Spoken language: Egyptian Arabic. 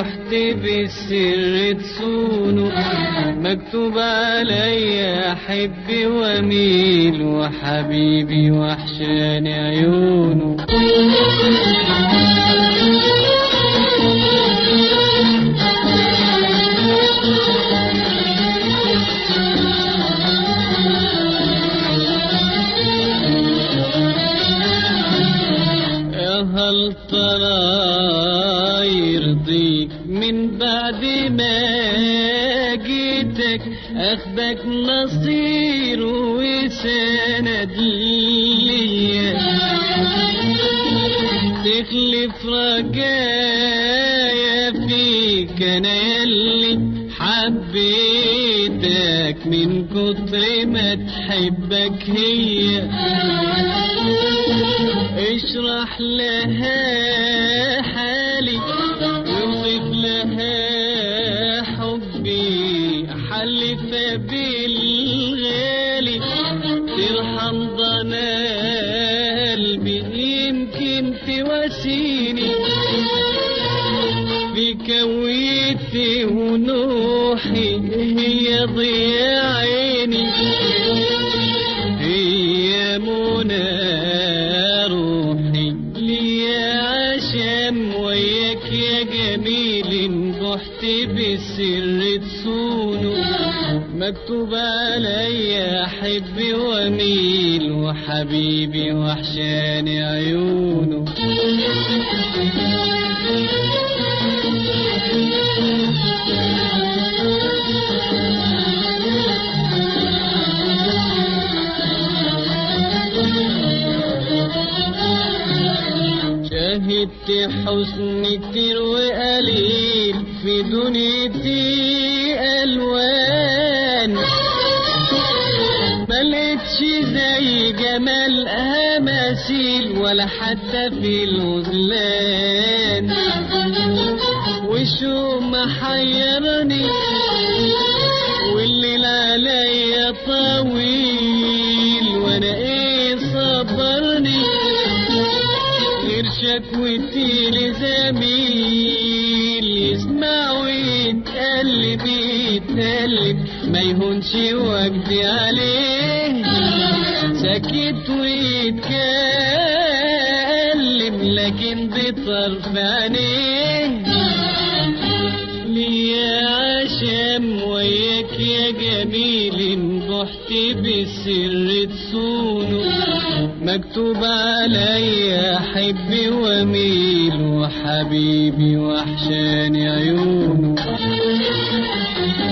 بحت بالسر تصونه مكتوب عليا احب واميل وحبيبي وحشاني عيونه يا هل ترى يرضيك من بعد ما جيتك اخدك نصير وسند ليا تخلف رجايا فيك انا يلي حبيتك من كتر ما تحبك هي اشرح لها حالي اوصف لها حبي حلف بالغالي ترحم ضنا قلبي يمكن تواسيني في كويتي ونوحي هي ضياء عيني هي منى روحي ليا عشم وياك يا جميل بحت بالسر تصونه مكتوب عليا احب واميل وحبيبي وحشاني عيونه شهدت حسن كتير وقليل في دنيتي الوان ملقتش زي جمالها مثيل ولا حتى في الغزلان وشو محيرني والليل عليا طويل وانا ايه صبرني غير شكوتي لزميل يسمع ويتقلب يتقلب ما يهونش وجدي عليه سكت ويتكلم لكن بطرف عينيه ليا عشم وياك يا جميل بحت بالسر تصونه مكتوب عليا احب واميل وحبيبي وحشاني عيونه